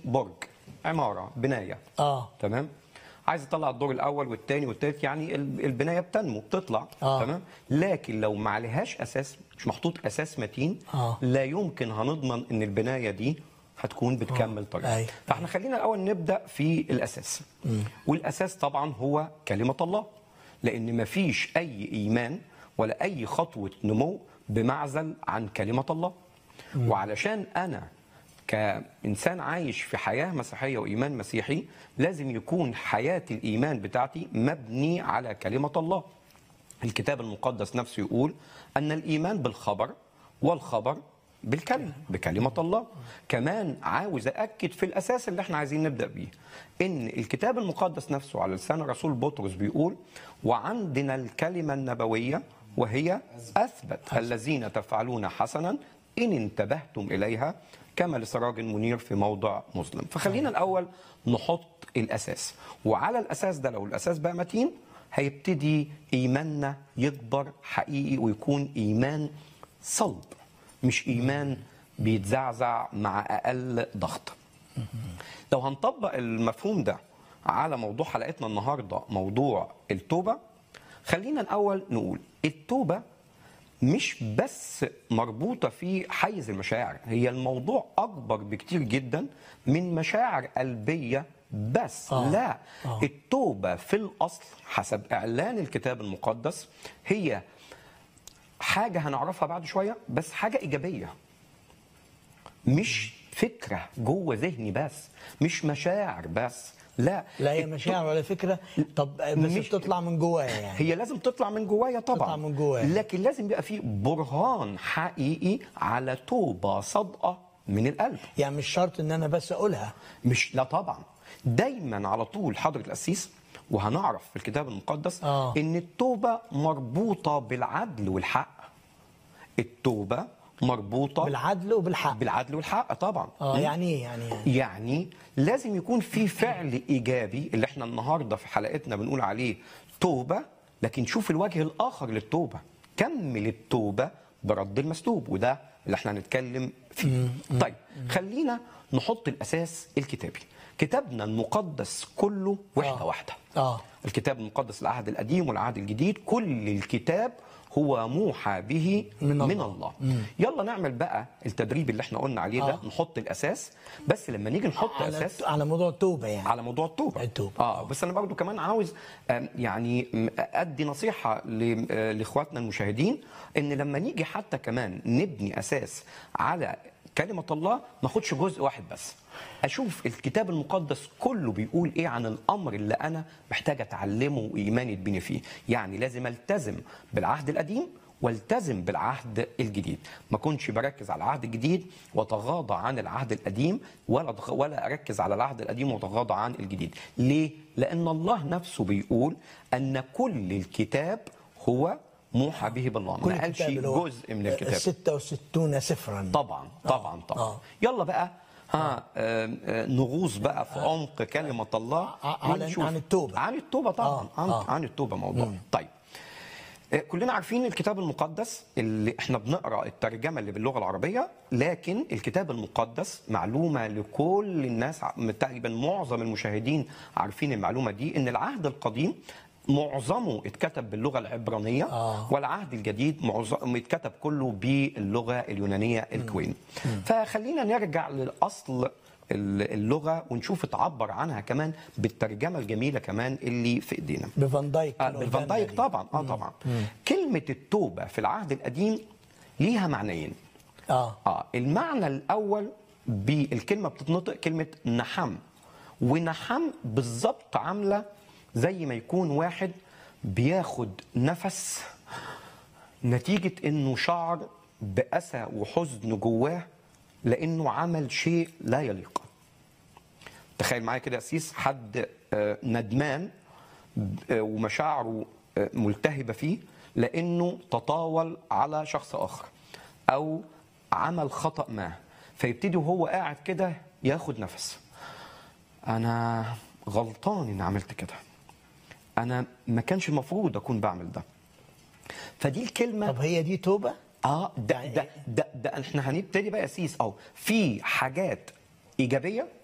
برج عماره بنايه اه تمام عايز يطلع الدور الاول والثاني والثالث يعني ال- البنايه بتنمو بتطلع آه. تمام لكن لو ما عليهاش اساس مش محطوط اساس متين آه. لا يمكن هنضمن ان البنايه دي هتكون بتكمل طريقها أيوة. فاحنا خلينا الاول نبدا في الاساس والاساس طبعا هو كلمه الله لان ما فيش اي ايمان ولا اي خطوه نمو بمعزل عن كلمه الله وعلشان انا كإنسان عايش في حياة مسيحية وإيمان مسيحي لازم يكون حياة الإيمان بتاعتي مبني على كلمة الله الكتاب المقدس نفسه يقول أن الإيمان بالخبر والخبر بالكلمة بكلمة الله كمان عاوز أكد في الأساس اللي احنا عايزين نبدأ بيه إن الكتاب المقدس نفسه على لسان الرسول بطرس بيقول وعندنا الكلمة النبوية وهي أثبت الذين تفعلون حسنا إن انتبهتم إليها كما لسراج منير في موضع مظلم فخلينا الأول نحط الأساس وعلى الأساس ده لو الأساس بقى متين هيبتدي إيماننا يكبر حقيقي ويكون إيمان صلب مش إيمان بيتزعزع مع أقل ضغط لو هنطبق المفهوم ده على موضوع حلقتنا النهارده موضوع التوبه خلينا الاول نقول التوبه مش بس مربوطه في حيز المشاعر هي الموضوع اكبر بكتير جدا من مشاعر قلبيه بس آه. لا آه. التوبه في الاصل حسب اعلان الكتاب المقدس هي حاجه هنعرفها بعد شويه بس حاجه ايجابيه مش فكره جوه ذهني بس مش مشاعر بس لا لا هي التو- مشاعر ولا فكره طب بس مش- بتطلع من جوايا يعني هي لازم تطلع من جوايا طبعا تطلع من جوايا. لكن لازم يبقى في برهان حقيقي على توبه صادقه من القلب يعني مش شرط ان انا بس اقولها مش لا طبعا دايما على طول حضرة القسيس وهنعرف في الكتاب المقدس آه. ان التوبه مربوطه بالعدل والحق التوبه مربوطه بالعدل وبالحق بالعدل والحق طبعا اه يعني ايه يعني يعني يعني لازم يكون في فعل ايجابي اللي احنا النهارده في حلقتنا بنقول عليه توبه لكن شوف الوجه الاخر للتوبه كمل التوبه برد المسلوب وده اللي احنا هنتكلم فيه طيب خلينا نحط الاساس الكتابي كتابنا المقدس كله وحده آه. واحده اه الكتاب المقدس العهد القديم والعهد الجديد كل الكتاب هو موحى به من من الله. الله, من الله. يلا نعمل بقى التدريب اللي احنا قلنا عليه ده آه. نحط الاساس بس لما نيجي نحط على اساس على موضوع التوبه يعني على موضوع التوبه التوبة. اه بس انا برضو كمان عاوز آم، يعني م- ادي نصيحه ل- آه، لاخواتنا المشاهدين ان لما نيجي حتى كمان نبني اساس على كلمه الله ما اخدش جزء واحد بس اشوف الكتاب المقدس كله بيقول ايه عن الامر اللي انا محتاج اتعلمه وايماني يتبني فيه يعني لازم التزم بالعهد القديم والتزم بالعهد الجديد ما كنتش بركز على العهد الجديد واتغاضى عن العهد القديم ولا أتغ- ولا اركز على العهد القديم واتغاضى عن الجديد ليه لان الله نفسه بيقول ان كل الكتاب هو موحى به بالله كل ما قالش الكتاب اللي هو جزء من الكتاب 66 سفرا طبعا طبعا طبعا آه. يلا بقى ها آه، آه، نغوص بقى في عمق كلمه الله ع- عن- ونشوف- عن التوبة. عن التوبه طبعا آه، عن, آه. عن التوبه موضوع طيب آه، كلنا عارفين الكتاب المقدس اللي احنا بنقرا الترجمه اللي باللغه العربيه لكن الكتاب المقدس معلومه لكل الناس ع- تقريبا معظم المشاهدين عارفين المعلومه دي ان العهد القديم معظمه اتكتب باللغه العبرانيه آه. والعهد الجديد معظم اتكتب كله باللغه اليونانيه الكوين فخلينا نرجع للاصل ال- اللغه ونشوف تعبر عنها كمان بالترجمه الجميله كمان اللي في ايدينا بفان دايك آه اللي بالفان قدامنا دايك دي. طبعا اه طبعا كلمه التوبه في العهد القديم ليها معنيين اه اه المعنى الاول بالكلمه بتتنطق كلمه نحم ونحم بالظبط عامله زي ما يكون واحد بياخد نفس نتيجه انه شعر باسى وحزن جواه لانه عمل شيء لا يليق تخيل معايا كده يا سيس حد آه، ندمان آه، ومشاعره آه، ملتهبه فيه لانه تطاول على شخص اخر او عمل خطا ما فيبتدي وهو قاعد كده ياخد نفس انا غلطان اني عملت كده انا ما كانش المفروض اكون بعمل ده فدي الكلمه طب هي دي توبه اه ده ده ده, ده احنا هنبتدي بقى يا سيس او في حاجات ايجابيه